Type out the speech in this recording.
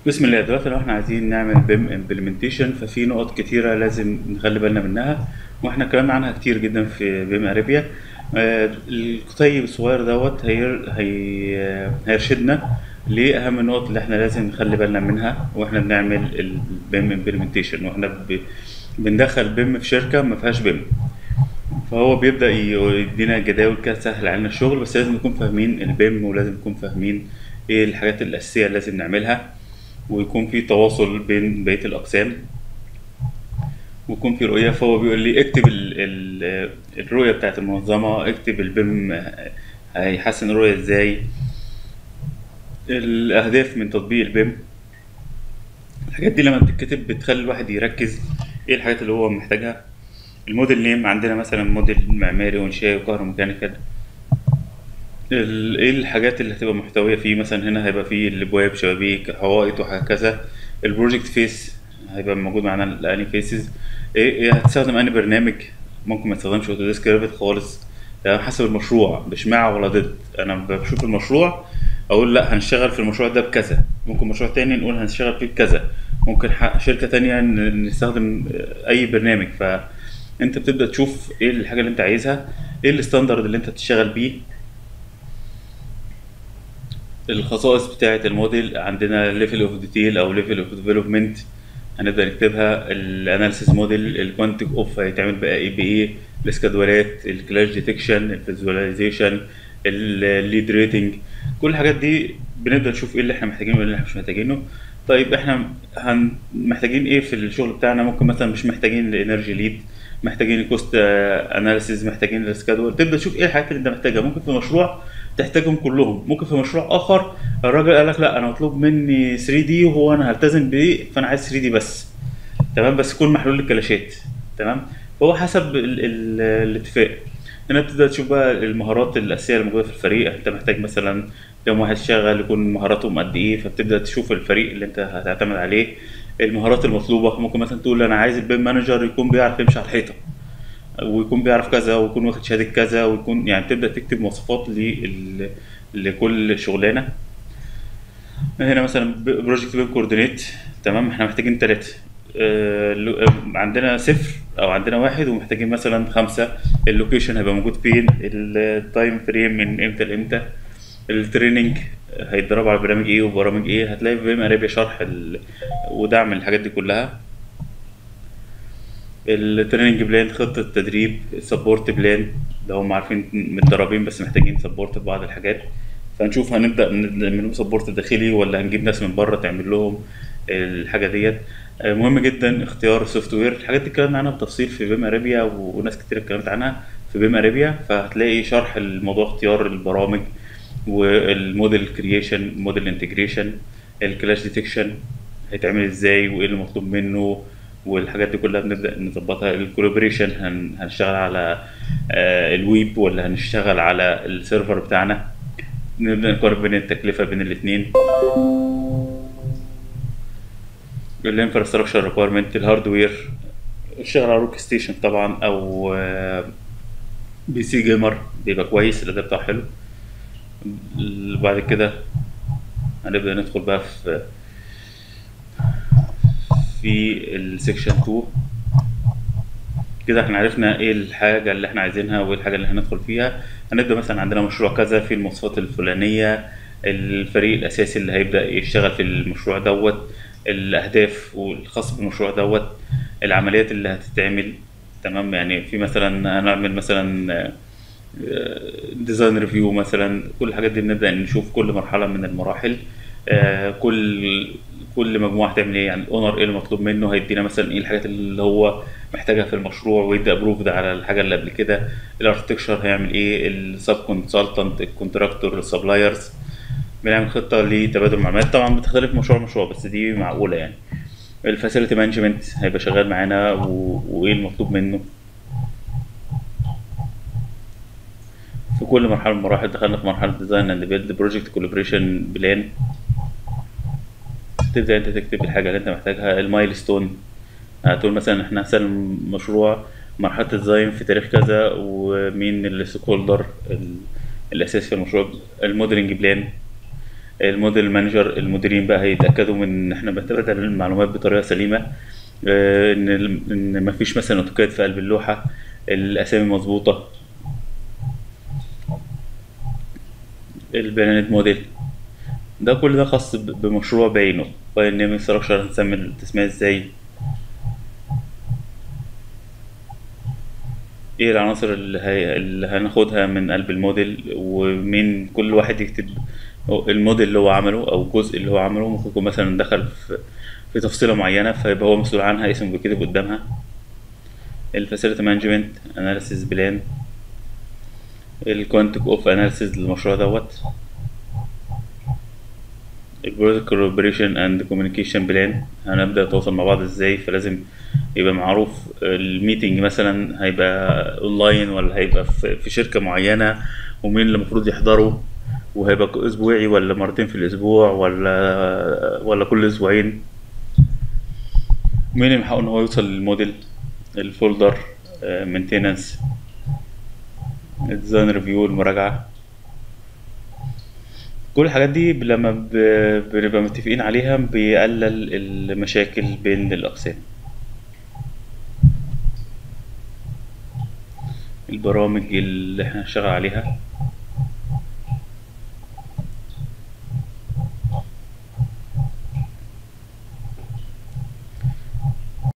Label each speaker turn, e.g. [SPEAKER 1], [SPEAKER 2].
[SPEAKER 1] بسم الله دلوقتي لو احنا عايزين نعمل بيم امبلمنتيشن ففي نقط كتيرة لازم نخلي بالنا منها واحنا اتكلمنا عنها كتير جدا في بيم اريبيا آه، الكتيب الصغير دوت هي هي هيرشدنا لأهم النقط اللي احنا لازم نخلي بالنا منها واحنا بنعمل البيم امبلمنتيشن واحنا ب- بندخل بيم في شركة ما فيهاش بيم فهو بيبدأ يدينا جداول كده تسهل علينا الشغل بس لازم نكون فاهمين البيم ولازم نكون فاهمين ايه الحاجات الأساسية اللي لازم نعملها ويكون في تواصل بين بقية الأقسام ويكون في رؤية فهو بيقول لي اكتب ال ال الرؤية بتاعت المنظمة اكتب البيم هيحسن الرؤية ازاي الأهداف من تطبيق البيم الحاجات دي لما بتتكتب بتخلي الواحد يركز ايه الحاجات اللي هو محتاجها الموديل نيم عندنا مثلا موديل معماري وانشائي وكهروميكانيكال ال- ايه الحاجات اللي هتبقى محتوية فيه مثلا هنا هيبقى فيه الابواب شبابيك حوائط وهكذا البروجكت فيس هيبقى موجود معانا الاني فيسز ايه إيه هتستخدم اني برنامج ممكن ما تستخدمش اوتوديسك ريفت خالص ده حسب المشروع مش مع ولا ضد انا بشوف المشروع اقول لا هنشتغل في المشروع ده بكذا ممكن مشروع تاني نقول هنشتغل فيه بكذا ممكن ح- شركة تانية ن- نستخدم اي برنامج فانت بتبدأ تشوف ايه الحاجة اللي انت عايزها ايه الستاندرد اللي انت تشتغل بيه الخصائص بتاعة الموديل عندنا ليفل اوف ديتيل او ليفل اوف ديفلوبمنت هنبدأ نكتبها الاناليسيس موديل الكوانتيك اوف هيتعمل بايه بايه الاسكادولات الكلاش ديتكشن الفيزواليزيشن الليد ريتنج كل الحاجات دي بنبدأ نشوف ايه اللي احنا محتاجينه وايه اللي احنا مش محتاجينه طيب احنا هن محتاجين ايه في الشغل بتاعنا ممكن مثلا مش محتاجين الانرجي ليد محتاجين الكوست اناليسيز محتاجين السكادول تبدا تشوف ايه الحاجات اللي انت محتاجها ممكن في مشروع تحتاجهم كلهم ممكن في مشروع اخر الراجل قال لك لا انا مطلوب مني 3 دي وهو انا هلتزم بيه فانا عايز 3 دي بس تمام بس يكون محلول للكلاشات تمام فهو حسب ال ال الاتفاق هنا بتبدا تشوف بقى المهارات الاساسيه اللي موجوده في الفريق انت محتاج مثلا لو واحد شغال يكون مهاراتهم قد ايه فبتبدا تشوف الفريق اللي انت هتعتمد عليه المهارات المطلوبه ممكن مثلا تقول انا عايز البيم مانجر يكون بيعرف يمشي على الحيطه ويكون بيعرف كذا ويكون واخد شهاده كذا ويكون يعني تبدا تكتب مواصفات لل- لكل شغلانه هنا مثلا بروجكت بيم كوردينيت تمام احنا محتاجين ثلاثة عندنا صفر او عندنا واحد ومحتاجين مثلا خمسة اللوكيشن هيبقى موجود فين التايم فريم من امتى لامتى التريننج هيتدربوا على برامج ايه وبرامج ايه هتلاقي في بيم اريبيا شرح ال... ودعم الحاجات دي كلها التريننج بلان خطة تدريب سبورت بلان لو هم عارفين متدربين بس محتاجين سبورت في بعض الحاجات فنشوف هنبدأ نعمل لهم سبورت داخلي ولا هنجيب ناس من بره تعمل لهم الحاجة ديت آه، مهم جدا اختيار السوفت وير الحاجات دي اتكلمنا عنها بتفصيل في بيم اريبيا وناس كتير اتكلمت عنها في بيم اريبيا فهتلاقي شرح الموضوع اختيار البرامج والموديل كرييشن موديل انتجريشن الكلاش ديتكشن هيتعمل ازاي وايه اللي مطلوب منه والحاجات دي كلها بنبدا نظبطها الكولابريشن هن هنشتغل على آه، الويب ولا هنشتغل على السيرفر بتاعنا نبدا نقارن بين التكلفه بين الاثنين الانفراستراكشر ريكويرمنت الهاردوير اشتغل على روك ستيشن طبعا او آه، بي سي جيمر بيبقى كويس الاداء بتاعه حلو بعد كده هنبدا ندخل بقى في في السكشن 2 كده احنا عرفنا ايه الحاجة اللي احنا عايزينها وايه الحاجة اللي هندخل فيها هنبدأ مثلا عندنا مشروع كذا في المواصفات الفلانية الفريق الأساسي اللي هيبدأ يشتغل في المشروع دوت الأهداف والخاص بالمشروع دوت العمليات اللي هتتعمل تمام يعني في مثلا هنعمل مثلا ديزاين ريفيو مثلا كل الحاجات دي بنبدأ نشوف كل مرحلة من المراحل آه، كل كل مجموعة هتعمل ايه يعني الاونر ايه المطلوب منه هيدينا مثلا ايه الحاجات اللي هو محتاجها في المشروع ويدي ابروف على الحاجة اللي قبل كده الاركتكشر هيعمل ايه السب كونسلتنت الكونتراكتور السبلايرز بنعمل خطة لتبادل المعلومات طبعا بتختلف من مشروع لمشروع بس دي معقولة يعني الفاسيلتي مانجمنت هيبقى شغال معانا و... وايه المطلوب منه في كل مرحلة من المراحل دخلنا في مرحلة ديزاين اند بيلد بروجكت كولابريشن بلان تبدأ انت تكتب الحاجة اللي انت محتاجها المايلستون هتقول مثلا احنا هنسلم مشروع مرحلة الديزاين في تاريخ كذا ومين الستيك هولدر الأساسي في المشروع الموديلنج بلان الموديل مانجر المديرين بقى هيتاكدوا من ان احنا بنتبادل المعلومات بطريقه سليمه آه، ان ال- ان مفيش مثلا اوتوكاد في قلب اللوحه الاسامي مظبوطه البيانات موديل ده كل ده خاص ب- بمشروع بعينه فايل نيم ستراكشر هنسمي التسمية ازاي ايه العناصر اللي, هي... اللي هناخدها من قلب الموديل ومين كل واحد يكتب الموديل اللي هو عمله او الجزء اللي هو عمله ممكن يكون مثلا دخل في في تفصيلة معينة فيبقى هو مسؤول عنها اسمه بيتكتب قدامها الفاسيلتي مانجمنت اناليسيس بلان الكوانتيك اوف اناليسيس للمشروع دوت البروجكت كولابوريشن اند كوميونيكيشن بلان هنبدا نتواصل مع بعض ازاي فلازم يبقى معروف الميتنج مثلا هيبقى اونلاين ولا هيبقى في في شركه معينه ومين اللي المفروض يحضره وهيبقى اسبوعي ولا مرتين في الاسبوع ولا ولا كل اسبوعين مين اللي محاول ان هو يوصل للموديل الفولدر مينتيننس الديزاين ريفيو المراجعه كل الحاجات دي لما ب- بنبقى متفقين عليها بيقلل المشاكل بين الأقسام البرامج اللي احنا هنشتغل عليها